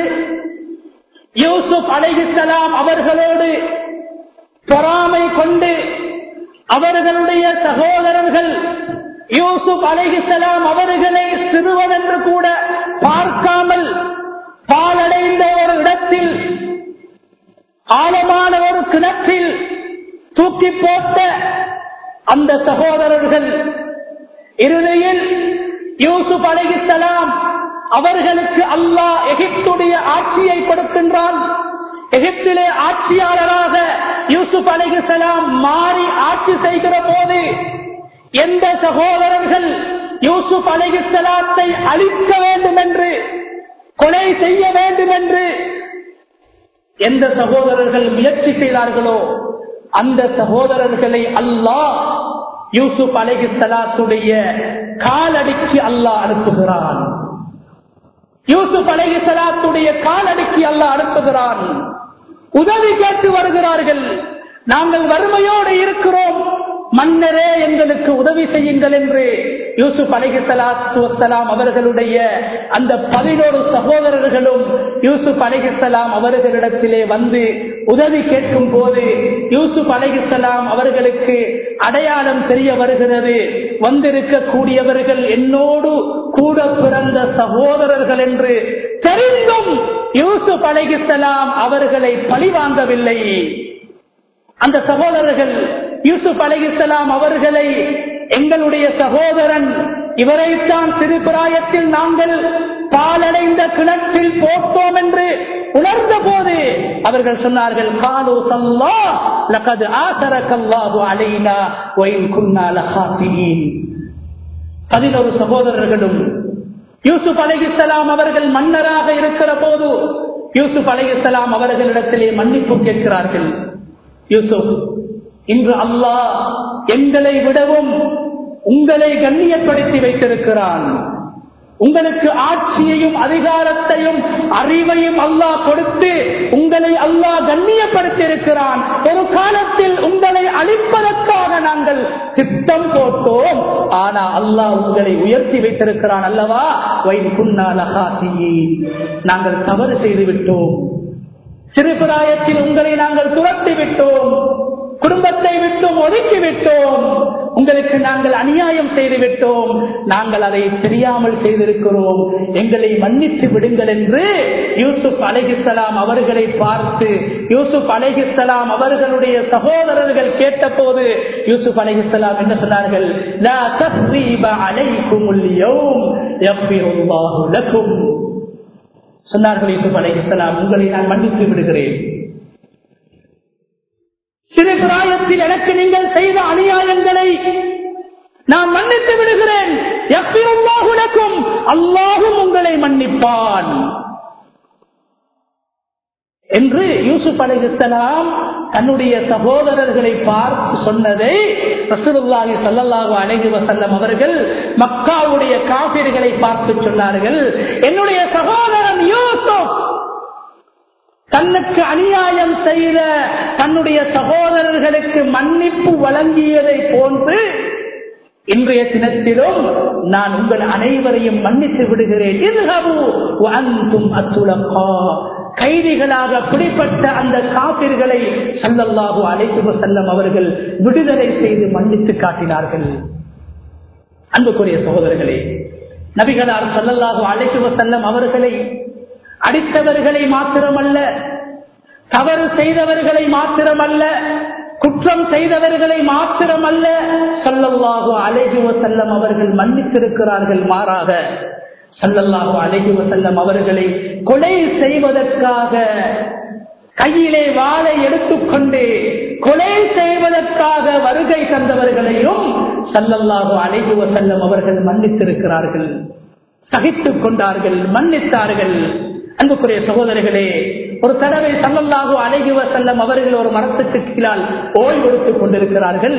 யூசுப் அலைஹிசலாம் அவர்களோடு பொறாமை கொண்டு அவர்களுடைய சகோதரர்கள் யூசுப் அலைஹிசலாம் அவர்களை சிறுவனென்று கூட பார்க்காமல் பாலடைந்த ஒரு இடத்தில் ஆழமான ஒரு கிணற்றில் தூக்கி போட்ட அந்த சகோதரர்கள் இறுதியில் யூசுப் அலைஹிசலாம் அவர்களுக்கு அல்லாஹ் எகிப்துடைய ஆட்சியை கொடுக்கின்றான் எகிப்திலே ஆட்சியாளராக யூசுப் அலைஹிசலாம் மாறி ஆட்சி செய்கிற போது எந்த சகோதரர்கள் யூசுப் அலைஹிசலாத்தை அழிக்க வேண்டும் என்று கொலை செய்ய வேண்டும் என்று எந்த சகோதரர்கள் முயற்சி செய்தார்களோ அந்த சகோதரர்களை அல்லாஹ் யூசுப் அலகி சலாத்துடைய காலடிக்கு அல்லாஹ் அனுப்புகிறான் யூசுப் அலகி சலாத்துடைய காலடிக்கு அல்லாஹ் அனுப்புகிறான் உதவி கேட்டு வருகிறார்கள் நாங்கள் வறுமையோடு இருக்கிறோம் மன்னரே எங்களுக்கு உதவி செய்யுங்கள் என்று யூசுப் அலகி சலாத்துலாம் அவர்களுடைய அந்த பதினோரு சகோதரர்களும் யூசுப் அலகிசலாம் அவர்களிடத்திலே வந்து உதவி கேட்கும் போது யூசுப் அலகிசலாம் அவர்களுக்கு அடையாளம் தெரிய வருகிறது வந்திருக்கக்கூடியவர்கள் என்னோடு கூட பிறந்த சகோதரர்கள் என்று தெரிந்தும் யூசுப் அலைகிஸ்லாம் அவர்களை பழிவாங்கவில்லை அந்த சகோதரர்கள் யூசுப் அலைகிஸ்லாம் அவர்களை எங்களுடைய சகோதரன் இவரைத்தான் சிறு பிராயத்தில் நாங்கள் பாலடைந்த கிணற்றில் போட்டோம் என்று உணர்ந்த போது அவர்கள் சொன்னார்கள் காலோ சல்லா லகது ஆசரக்கல்லாஹு அலைனா ஒயின் குன்னா லஹாசியின் பதினொரு சகோதரர்களும் யூசுப் அலைகிஸ்லாம் அவர்கள் மன்னராக இருக்கிற போது யூசுப் அலைகிஸ்லாம் அவர்களிடத்திலே மன்னிப்பு கேட்கிறார்கள் யூசுப் இன்று அல்லாஹ் எங்களை விடவும் உங்களை கண்ணியப்படுத்தி வைத்திருக்கிறான் உங்களுக்கு ஆட்சியையும் அதிகாரத்தையும் அறிவையும் அல்லாஹ் கொடுத்து உங்களை அல்லாஹ் கண்ணியப்படுத்தி இருக்கிறான் ஒரு காலத்தில் உங்களை அழிப்பதற்காக நாங்கள் திட்டம் போட்டோம் ஆனா அல்லாஹ் உங்களை உயர்த்தி வைத்திருக்கிறான் அல்லவா வயது புன்னாலகாசியே நாங்கள் தவறு செய்து விட்டோம் சிறுபிராயத்தில் உங்களை நாங்கள் துரத்தி விட்டோம் குடும்பத்தை விட்டும் ஒதுக்கி விட்டோம் உங்களுக்கு நாங்கள் அநியாயம் செய்து விட்டோம் நாங்கள் அதை தெரியாமல் செய்திருக்கிறோம் எங்களை மன்னித்து விடுங்கள் என்று யூசுப் அலைகிஸ்லாம் அவர்களை பார்த்து யூசுப் அலைகிஸ்லாம் அவர்களுடைய சகோதரர்கள் கேட்டபோது யூசுப் அலைகிஸ்லாம் என்ன சொன்னார்கள் "லா தஸ்ரீப அலைக்குமுல் யௌம் யக்ஃபிருல்லாஹு லக்கும்." சொன்னார்கள் யூசுப் அலைகிஸ்லாம் உங்களை நான் மன்னித்து விடுகிறேன் சிறு பிராயத்தில் எனக்கு நீங்கள் செய்த அநியாயங்களை நான் மன்னித்து விடுகிறேன் எப்பயும் அல்லாஹும் உங்களை மன்னிப்பான் என்று யூசுப் அலிஸ்லாம் தன்னுடைய சகோதரர்களை பார்த்து சொன்னதை ரசூலுல்லாஹி ஸல்லல்லாஹு அலைஹி வஸல்லம் அவர்கள் மக்காவுடைய காபிர்களை பார்த்து சொன்னார்கள் என்னுடைய சகோதரன் யூசுப் தன்னுக்கு அநியாயம் செய்த தன்னுடைய சகோதரர்களுக்கு மன்னிப்பு வழங்கியதை போன்று இன்றைய தினத்திலும் நான் உங்கள் அனைவரையும் மன்னித்து விடுகிறேன் கைதிகளாக பிடிப்பட்ட அந்த காப்பிர்களை சல்லல்லாஹு அழைத்து செல்லம் அவர்கள் விடுதலை செய்து மன்னித்து காட்டினார்கள் அன்புக்குரிய சகோதரர்களே நபிகளார் சல்லல்லாஹு அழைத்து செல்லம் அவர்களை அடித்தவர்களை மாத்திரமல்ல தவறு செய்தவர்களை மாத்திரமல்ல குற்றம் செய்தவர்களை மாத்திரமல்ல சல்லல்லாஹு அலைஹி வசல்லம் அவர்கள் மன்னித்திருக்கிறார்கள் மாறாக சல்லல்லாஹு அலைஹி வசல்லம் அவர்களை கொலை செய்வதற்காக கையிலே வாளை எடுத்துக்கொண்டு கொலை செய்வதற்காக வருகை தந்தவர்களையும் சல்லல்லாஹு அலைஹி வசல்லம் அவர்கள் மன்னித்திருக்கிறார்கள் சகித்துக் கொண்டார்கள் மன்னித்தார்கள் அன்புக்குரிய சகோதரர்களே ஒரு தடவை சல்லல்லாஹு அழகுவ செல்லம் அவர்கள் ஒரு மரத்துக்கு கீழால் ஓய்வெடுத்துக் கொண்டிருக்கிறார்கள்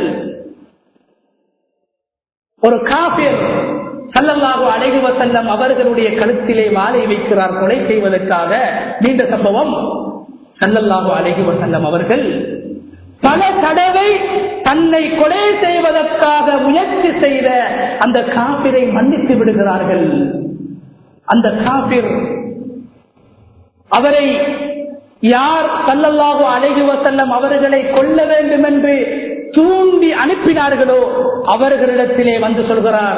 ஒரு காபிர் சல்லல்லாஹு அழகுவ செல்லம் அவர்களுடைய கழுத்திலே வாழை வைக்கிறார் கொலை செய்வதற்காக நீண்ட சம்பவம் சல்லல்லாஹு அழகுவ செல்லம் அவர்கள் பல தடவை தன்னை கொலை செய்வதற்காக முயற்சி செய்த அந்த காபிரை மன்னித்து விடுகிறார்கள் அந்த காபிர் அவரை யார் சல்லல்லாஹு அலைஹி வசல்லம் அவர்களை கொல்ல வேண்டும் என்று தூண்டி அனுப்பினார்களோ அவர்களிடத்திலே வந்து சொல்கிறார்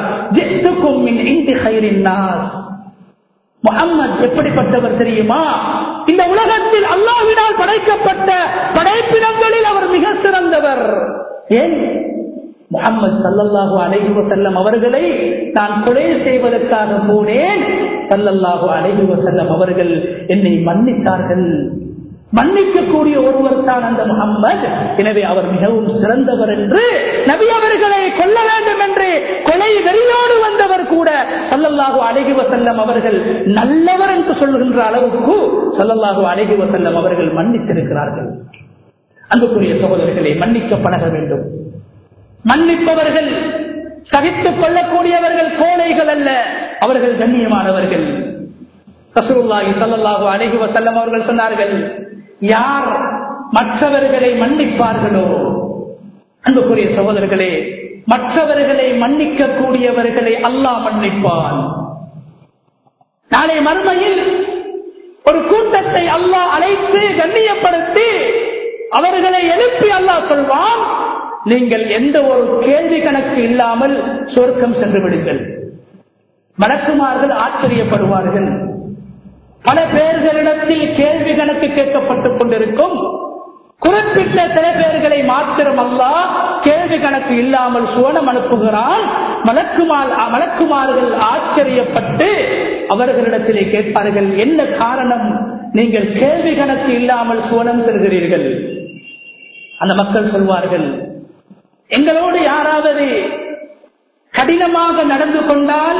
முகம்மது எப்படிப்பட்டவர் தெரியுமா இந்த உலகத்தில் அல்லாவினால் படைக்கப்பட்ட படைப்பினங்களில் அவர் மிக சிறந்தவர் ஏன் முகமது சல்லல்லாஹு அலைஹி வசல்லம் அவர்களை நான் கொலை செய்வதற்காக போனேன் சல்லல்லாஹு அலைஹி வசல்லம் அவர்கள் என்னை மன்னித்தார்கள் மன்னிக்கக்கூடிய ஒருவர் தான் அந்த முகம்மது எனவே அவர் மிகவும் சிறந்தவர் என்று நபி அவர்களை கொல்ல வேண்டும் என்று கொலை வெறியோடு வந்தவர் கூட சல்லல்லாஹு அழகி வசல்லம் அவர்கள் நல்லவர் என்று சொல்கின்ற அளவுக்கு சல்லல்லாஹு அழகி வசல்லம் அவர்கள் மன்னித்திருக்கிறார்கள் அன்புக்குரிய சகோதரர்களை மன்னிக்க பழக வேண்டும் மன்னிப்பவர்கள் சகித்துக் கொள்ளக்கூடியவர்கள் கோழைகள் அல்ல அவர்கள் கண்ணியமானவர்கள் ரசூலுல்லாஹி ஸல்லல்லாஹு அலைஹி வஸல்லம் அவர்கள் சொன்னார்கள் யார் மற்றவர்களை மன்னிப்பார்களோ அன்புக்குரிய சகோதரர்களே மற்றவர்களை மன்னிக்க கூடியவர்களை அல்லாஹ் மன்னிப்பான் நாளை மறுமையில் ஒரு கூட்டத்தை அல்லாஹ் அழைத்து கண்ணியப்படுத்தி அவர்களை எழுப்பி அல்லாஹ் சொல்வான் நீங்கள் எந்த ஒரு கேள்வி கணக்கு இல்லாமல் சொர்க்கம் சென்று விடுங்கள் மலக்குமார்கள் ஆச்சரியப்படுவார்கள் பல பேர்களிடத்தில் கேள்வி கணக்கு கேட்கப்பட்டுக் கொண்டிருக்கும் குறிப்பிட்ட சில பேர்களை மாத்திரம் அல்லா கேள்வி கணக்கு இல்லாமல் சுவனம் அனுப்புகிறான் மலக்குமார் மலக்குமார்கள் ஆச்சரியப்பட்டு அவர்களிடத்திலே கேட்பார்கள் என்ன காரணம் நீங்கள் கேள்வி கணக்கு இல்லாமல் சுவனம் செல்கிறீர்கள் அந்த மக்கள் சொல்வார்கள் எங்களோடு யாராவது கடினமாக நடந்து கொண்டால்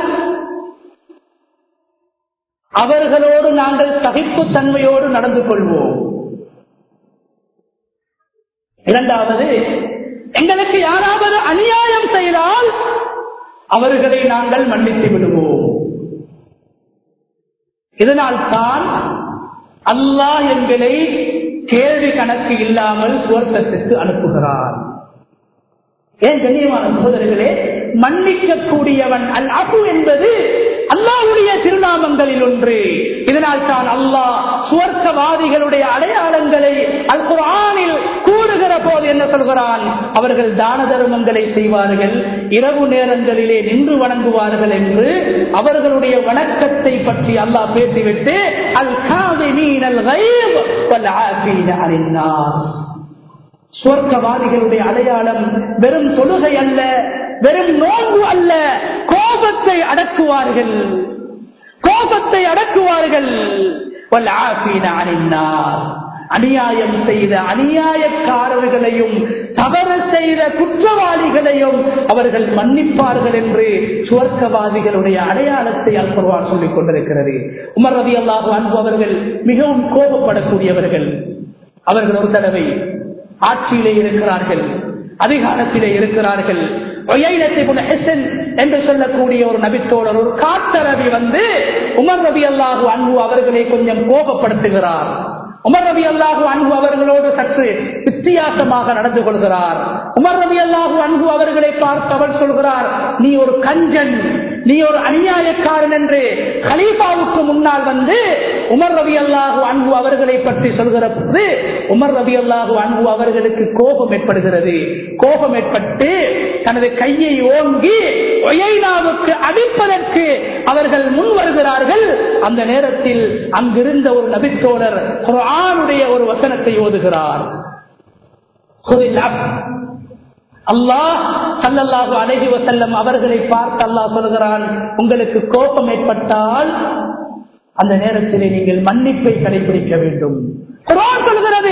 அவர்களோடு நாங்கள் சகிப்புத்தன்மையோடு நடந்து கொள்வோம் இரண்டாவது எங்களுக்கு யாராவது அநியாயம் செய்தால் அவர்களை நாங்கள் மன்னித்து விடுவோம் இதனால் தான் அல்லாஹ் எங்களை கேள்வி கணக்கு இல்லாமல் சுவர்க்கத்துக்கு அனுப்புகிறார் ஏன் கண்ணியமான சகோதரர்களே மன்னிக்க கூடியவன் அல் அபு என்பது அல்லாஹுடைய திருநாமங்களில் ஒன்று இதனால் தான் அல்லாஹ் சுவர்க்கவாதிகளுடைய அடையாளங்களை அல் குரானில் கூறுகிற போது என்ன சொல்கிறான் அவர்கள் தான தர்மங்களை செய்வார்கள் இரவு நேரங்களிலே நின்று வணங்குவார்கள் என்று அவர்களுடைய வணக்கத்தை பற்றி அல்லாஹ் பேசிவிட்டு அல் காதிமீன் அல் கைப் வல் ஆஃபீன அனின் நாஸ் சுவர்க்கவாதிகளுடைய அடையாளம் வெறும் தொழுகை அல்ல வெறும் நோன்பு அல்ல கோபத்தை அடக்குவார்கள் கோபத்தை அடக்குவார்கள் அநியாயம் செய்த அநியாயக்காரர்களையும் தவறு செய்த குற்றவாளிகளையும் அவர்கள் மன்னிப்பார்கள் என்று சுவர்க்கவாதிகளுடைய அடையாளத்தை அல்பர்வான் சொல்லிக் கொண்டிருக்கிறது உமர் ரவி அல்லாஹு அன்பு அவர்கள் மிகவும் கோபப்படக்கூடியவர்கள் அவர்கள் ஒரு தடவை ஆட்சியிலே இருக்கிறார்கள் அதிகாரத்திலே இருக்கிறார்கள் என்று சொல்லக்கூடிய ஒரு நபித்தோழர் ஒரு காட்டரவி வந்து உமர் ரவி அல்லாஹு அன்பு அவர்களை கொஞ்சம் கோபப்படுத்துகிறார் உமர் ரவி அல்லாஹு அன்பு அவர்களோடு சற்று வித்தியாசமாக நடந்து கொள்கிறார் உமர் ரவி அல்லாஹு அன்பு அவர்களை பார்த்து அவர் சொல்கிறார் நீ ஒரு கஞ்சன் நீ ஒரு அநியாயக்காரன் என்று கலீஃபாவுக்கு முன்னால் வந்து உமர் ரவி அல்லாஹு அன்பு அவர்களை பற்றி சொல்கிற போது உமர் ரவி அல்லாஹு அன்பு அவர்களுக்கு கோபம் ஏற்படுகிறது கோபம் ஏற்பட்டு தனது கையை ஓங்கி ஒயைனாவுக்கு அடிப்பதற்கு அவர்கள் முன் வருகிறார்கள் அந்த நேரத்தில் அங்கிருந்த ஒரு நபித்தோழர் குரானுடைய ஒரு வசனத்தை ஓதுகிறார் அல்லாஹ் சல்லல்லாஹு அழகி வசல்லம் அவர்களை பார்த்து அல்லாஹ் சொல்கிறான் உங்களுக்கு கோபம் ஏற்பட்டால் அந்த நேரத்திலே நீங்கள் மன்னிப்பை கடைபிடிக்க வேண்டும் குரான் சொல்கிறது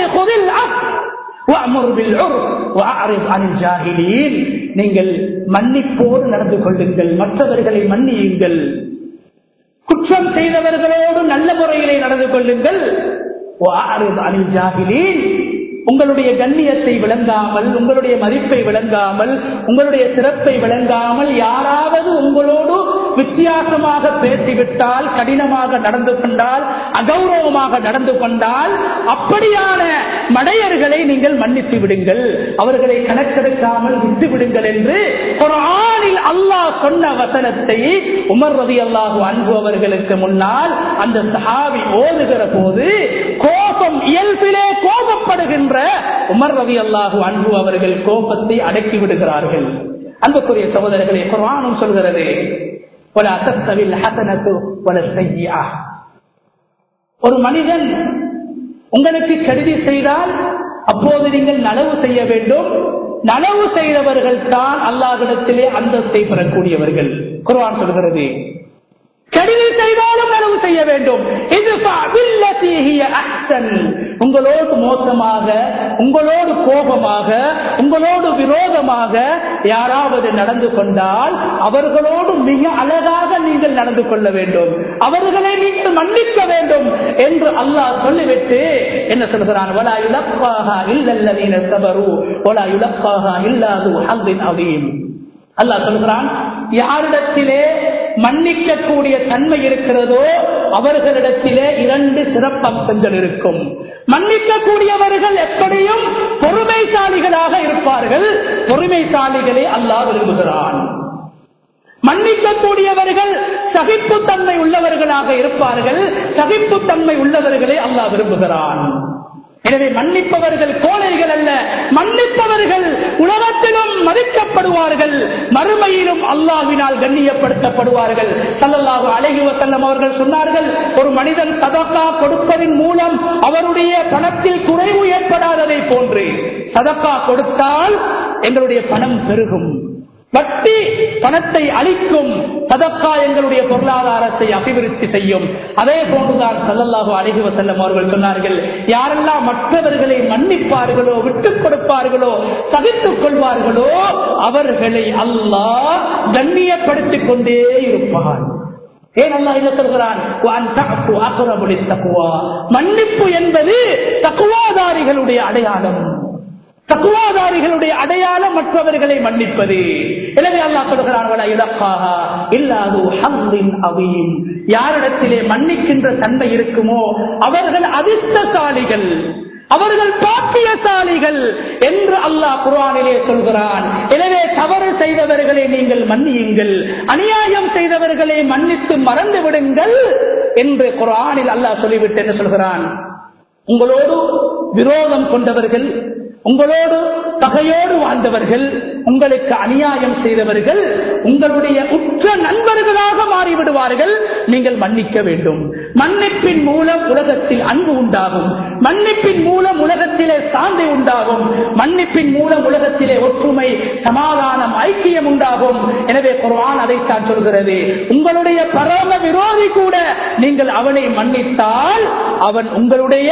நீங்கள் மன்னிப்போடு நடந்து கொள்ளுங்கள் மற்றவர்களை மன்னியுங்கள் குற்றம் செய்தவர்களோடு நல்ல முறையிலே நடந்து கொள்ளுங்கள் அனில் ஜாகிலீன் உங்களுடைய கண்ணியத்தை விளங்காமல் உங்களுடைய மதிப்பை விளங்காமல் உங்களுடைய சிறப்பை விளங்காமல் யாராவது உங்களோடு வித்தியாசமாக பேசிவிட்டால் கடினமாக நடந்து கொண்டால் அகௌரவமாக நடந்து கொண்டால் அப்படியான மடையர்களை நீங்கள் மன்னித்து விடுங்கள் அவர்களை கணக்கெடுக்காமல் விட்டு விடுங்கள் என்று ஒரு ஆணில் அல்லாஹ் சொன்ன வசனத்தை உமர் ரவி அல்லாஹு அன்பு அவர்களுக்கு முன்னால் அந்த சஹாவி ஓதுகிற போது கோபம் இயல்பிலே கோபப்படுகின்ற உமர் ரவி அல்லாஹு அன்பு அவர்கள் கோபத்தை அடக்கி விடுகிறார்கள் அன்புக்குரிய சகோதரர்களே குர்ஆனும் சொல்கிறது ஒரு அசத்தவில் ஹசனத்து ஒரு செய்யா ஒரு மனிதன் உங்களுக்கு கருதி செய்தால் அப்போது நீங்கள் நனவு செய்ய வேண்டும் நனவு செய்தவர்கள் தான் அல்லாஹிடத்திலே அந்தஸ்தை பெறக்கூடியவர்கள் குர்ஆன் சொல்கிறது கருதி செய்தாலும் நனவு செய்ய வேண்டும் இது உங்களோடு மோசமாக உங்களோடு கோபமாக உங்களோடு விரோதமாக யாராவது நடந்து கொண்டால் அவர்களோடு மிக அழகாக நீங்கள் நடந்து கொள்ள வேண்டும் அவர்களை நீங்கள் மன்னிக்க வேண்டும் என்று அல்லாஹ் சொல்லிவிட்டு என்ன சொல்கிறான் வலா இலப்பாக இல்லல்லவீன சபரு வலா இலப்பாக இல்லாது அதையும் அல்லாஹ் சொல்கிறான் யாரிடத்திலே மன்னிக்கக்கூடிய தன்மை இருக்கிறதோ அவர்களிடத்திலே இரண்டு சிறப்பம்சங்கள் இருக்கும் மன்னிக்கக்கூடியவர்கள் எப்படியும் பொறுமைசாலிகளாக இருப்பார்கள் பொறுமைசாலிகளை அல்லாஹ் விரும்புகிறான் மன்னிக்கக்கூடியவர்கள் சகிப்புத்தன்மை உள்ளவர்களாக இருப்பார்கள் சகிப்புத்தன்மை உள்ளவர்களை அல்லாஹ் விரும்புகிறான் எனவே மன்னிப்பவர்கள் கோழைகள் அல்ல மன்னிப்பவர்கள் உலகத்திலும் மதிக்கப்படுவார்கள் மறுமையிலும் அல்லாவினால் கண்ணியப்படுத்தப்படுவார்கள் சல்லல்லாஹு அலைஹி வஸல்லம் அவர்கள் சொன்னார்கள் ஒரு மனிதன் சதக்கா கொடுப்பதன் மூலம் அவருடைய பணத்தில் குறைவு ஏற்படாததை போன்று சதக்கா கொடுத்தால் எங்களுடைய பணம் பெருகும் வட்டி பணத்தை அளிக்கும் சதக்கா எங்களுடைய பொருளாதாரத்தை அபிவிருத்தி செய்யும் அதே போன்றுதான் சல்லல்லாஹு அழகி வசல்லம் அவர்கள் சொன்னார்கள் யாரெல்லாம் மற்றவர்களை மன்னிப்பார்களோ விட்டுக் கொடுப்பார்களோ சகித்துக் கொள்வார்களோ அவர்களை அல்லாஹ் கண்ணியப்படுத்திக் கொண்டே இருப்பார் ஏன் அல்லா என்ன சொல்கிறான் மன்னிப்பு என்பது தக்குவாதாரிகளுடைய அடையாளம் தக்குவாதாரிகளுடைய அடையாளம் மற்றவர்களை மன்னிப்பது எனவே அல்லா சொல்கிறான் இலக்காக இல்லாது அவையும் யாரிடத்திலே மன்னிக்கின்ற தன்மை இருக்குமோ அவர்கள் அதிர்ஷ்டசாலிகள் அவர்கள் பாக்கியசாலிகள் என்று அல்லாஹ் குர்ஆனிலே சொல்கிறான் எனவே தவறு செய்தவர்களை நீங்கள் மன்னியுங்கள் அநியாயம் செய்தவர்களை மன்னித்து மறந்து விடுங்கள் என்று குர்ஆனில் அல்லாஹ் சொல்லிவிட்டு என்ன சொல்கிறான் உங்களோடு விரோதம் கொண்டவர்கள் உங்களோடு பகையோடு வாழ்ந்தவர்கள் உங்களுக்கு அநியாயம் செய்தவர்கள் உங்களுடைய உற்ற நண்பர்களாக மாறிவிடுவார்கள் நீங்கள் மன்னிக்க வேண்டும் மன்னிப்பின் மூலம் உலகத்தில் அன்பு உண்டாகும் மன்னிப்பின் மூலம் உலகத்திலே சாந்தி உண்டாகும் மன்னிப்பின் மூலம் உலகத்திலே ஒற்றுமை சமாதானம் ஐக்கியம் உண்டாகும் எனவே குர்ஆன் அதைத்தான் சொல்கிறது உங்களுடைய பரம விரோதி கூட நீங்கள் அவனை மன்னித்தால் அவன் உங்களுடைய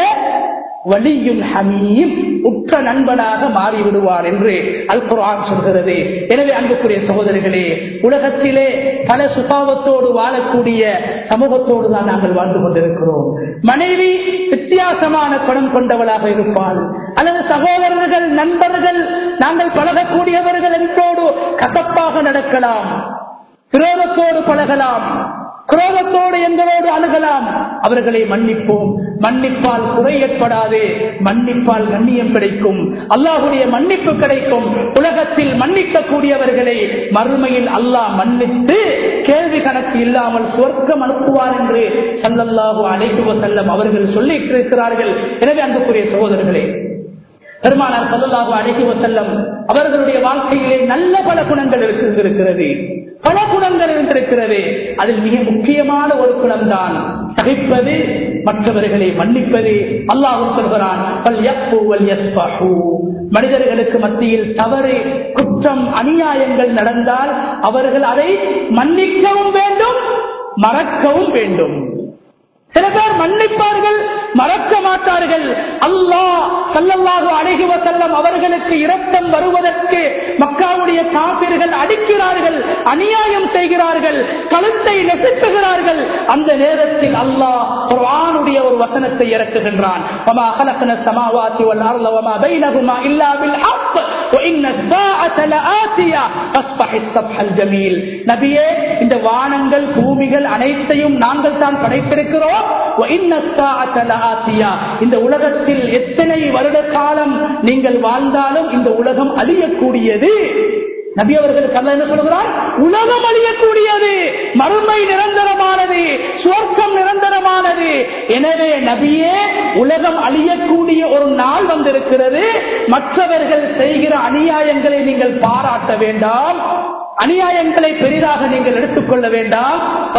வலியும் ஹமீம் உற்ற நண்பனாக மாறிவிடுவார் என்று அல் குர்ஆன் சொல்கிறது எனவே அன்புக்குரிய சகோதரர்களே உலகத்திலே பல சுபாவத்தோடு வாழக்கூடிய சமூகத்தோடு தான் நாங்கள் வாழ்ந்து கொண்டிருக்கிறோம் மனைவி வித்தியாசமான குணம் கொண்டவளாக இருப்பாள் அல்லது சகோதரர்கள் நண்பர்கள் நாங்கள் பழகக்கூடியவர்கள் என்போடு கசப்பாக நடக்கலாம் விரோதத்தோடு பழகலாம் குரோதத்தோடு எங்களோடு அணுகலாம் அவர்களை மன்னிப்போம் மன்னிப்பால் குறை ஏற்படாது மன்னிப்பால் கண்ணியம் கிடைக்கும் அல்லாஹுடைய மன்னிப்பு கிடைக்கும் உலகத்தில் மன்னிக்க கூடியவர்களை மறுமையில் அல்லாஹ் மன்னித்து கேள்வி கணக்கு இல்லாமல் சொர்க்கம் அனுப்புவார் என்று சல்லல்லாஹு அழைத்துவ செல்லம் அவர்கள் சொல்லி இருக்கிறார்கள் எனவே அன்புக்குரிய சகோதரர்களே பெருமானார் சல்லாஹு அழைத்துவ செல்லம் அவர்களுடைய வாழ்க்கையிலே நல்ல பல குணங்கள் இருக்கிறது பல குணங்கள் இருந்திருக்கிறது அதில் மிக முக்கியமான ஒரு குணம் தான் சகிப்பது மற்றவர்களை மன்னிப்பது அல்லாஹும் சொல்கிறான் மனிதர்களுக்கு மத்தியில் தவறு குற்றம் அநியாயங்கள் நடந்தால் அவர்கள் அதை மன்னிக்கவும் வேண்டும் மறக்கவும் வேண்டும் சில பேர் மன்னிப்பார்கள் மறக்க மாட்டார்கள் அல்லாஹ் சல்லல்லாஹு அழகி வசல்லம் அவர்களுக்கு இரத்தம் வருவதற்கு மக்காவுடைய காப்பீர்கள் அடிக்கிறார்கள் அநியாயம் செய்கிறார்கள் கழுத்தை நெசுக்குகிறார்கள் அந்த நேரத்தில் அல்லாஹ் ஒரு ஆணுடைய ஒரு வசனத்தை இறக்குகின்றான் இந்த வானங்கள் பூமிகள் அனைத்தையும் நாங்கள் தான் படைத்திருக்கிறோம் இந்த உலகத்தில் எத்தனை வருட காலம் நீங்கள் வாழ்ந்தாலும் இந்த உலகம் அழியக்கூடியது நபி அவர்களுக்கு அல்ல என்ன சொல்கிறார் உலகம் அழியக்கூடியது மறுமை நிரந்தரமானது சுவர்க்கம் நிரந்தரமானது எனவே நபியே உலகம் அழியக்கூடிய ஒரு நாள் வந்திருக்கிறது மற்றவர்கள் செய்கிற அநியாயங்களை நீங்கள் பாராட்ட வேண்டாம் அநியாயங்களை பெரிதாக நீங்கள் எடுத்துக்கொள்ள வேண்டாம்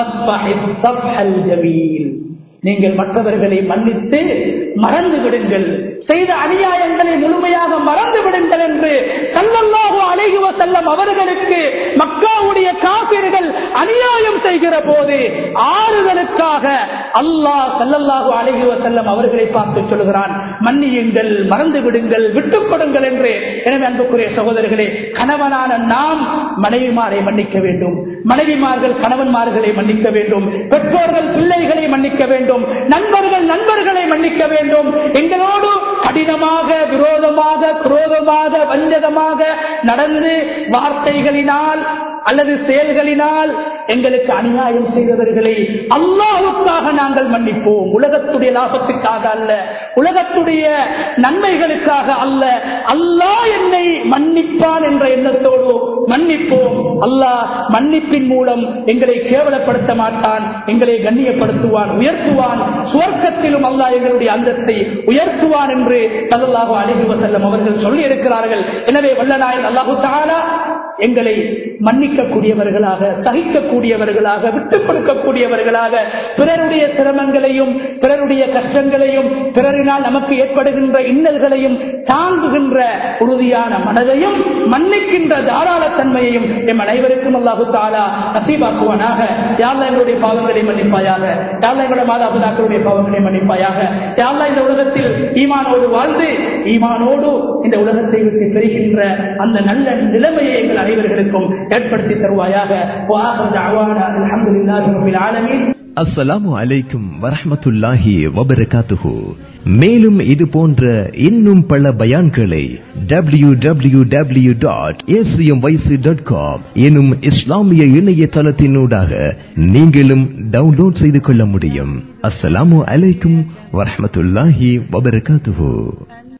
நீங்கள் மற்றவர்களை மன்னித்து மறந்து விடுங்கள் செய்த அநியாயங்களை முழுமையாக மறந்து விடுங்கள் என்று சல்லல்லாஹு அலைகுவ செல்லம் அவர்களுக்கு மக்காவுடைய காப்பீர்கள் அநியாயம் செய்கிற போது ஆறுதலுக்காக அல்லாஹ் சல்லல்லாஹு அலைகுவ செல்லம் அவர்களை பார்த்து சொல்கிறான் மன்னியுங்கள் மறந்து விடுங்கள் விட்டுக் கொடுங்கள் என்று எனவே அன்புக்குரிய சகோதரர்களே கணவனான நாம் மனைவிமாரை மன்னிக்க வேண்டும் மனைவிமார்கள் கணவன்மார்களை மன்னிக்க வேண்டும் பெற்றோர்கள் பிள்ளைகளை மன்னிக்க வேண்டும் நண்பர்கள் நண்பர்களை மன்னிக்க வேண்டும் எங்களோடு கடினமாக விரோதம் கோபமாக குரோதமாக வஞ்சகமாக நடந்து வார்த்தைகளினால் அல்லது செயல்களினால் எங்களுக்கு அநியாயம் செய்தவர்களை அல்லாஹுக்காக நாங்கள் மன்னிப்போம் உலகத்துடைய லாபத்துக்காக அல்ல உலகத்துடைய நன்மைகளுக்காக அல்ல அல்லாஹ் என்னை மன்னிப்பான் என்ற எண்ணத்தோடு மன்னிப்போம் அல்லாஹ் மன்னிப்பின் மூலம் எங்களை கேவலப்படுத்த மாட்டான் எங்களை கண்ணியப்படுத்துவான் உயர்த்துவான் சுவர்க்கத்திலும் அல்லாஹ் எங்களுடைய அந்தத்தை உயர்த்துவான் என்று சல்லாஹு அலிஹி வசல்லம் அவர்கள் சொல்லி இருக்கிறார்கள் எனவே வல்லநாயன் அல்லாஹு தாலா எங்களை மன்னிக்கக்கூடியவர்களாக சகிக்கக்கூடியவர்களாக விட்டுக் கொடுக்கக்கூடியவர்களாக பிறருடைய சிரமங்களையும் பிறருடைய கஷ்டங்களையும் பிறரினால் நமக்கு ஏற்படுகின்ற இன்னல்களையும் தாங்குகின்ற உறுதியான மனதையும் மன்னிக்கின்ற தாராள தன்மையையும் எம் அனைவருக்கும் அல்லாஹு தாலா நசீபாக்குவானாக யாழ்லா எங்களுடைய பாவங்களை மன்னிப்பாயாக யாழ்லா எங்களுடைய மாதாபிதாக்களுடைய பாவங்களை மன்னிப்பாயாக யாழ்லா இந்த உலகத்தில் ஈமானோடு வாழ்ந்து ஈமானோடு இந்த உலகத்தை விட்டு பெறுகின்ற அந்த நல்ல நிலைமையை எங்கள் அனைவர்களுக்கும் ஏற்படுத்தி தருவாயாக அஸ்ஸலாமு அலைக்கும் வரஹமத்துல்லாஹி வபரகாத்துஹு மேலும் இது போன்ற இன்னும் பல பயான்களை W W W dot ACM YC dot com எனும் இஸ்லாமிய இணையதளத்தினூடாக நீங்களும் டவுன்லோட் செய்து கொள்ள முடியும் அஸ்ஸலாமு அலைக்கும் வரஹமத்துல்லாஹி வபரகாத்துஹு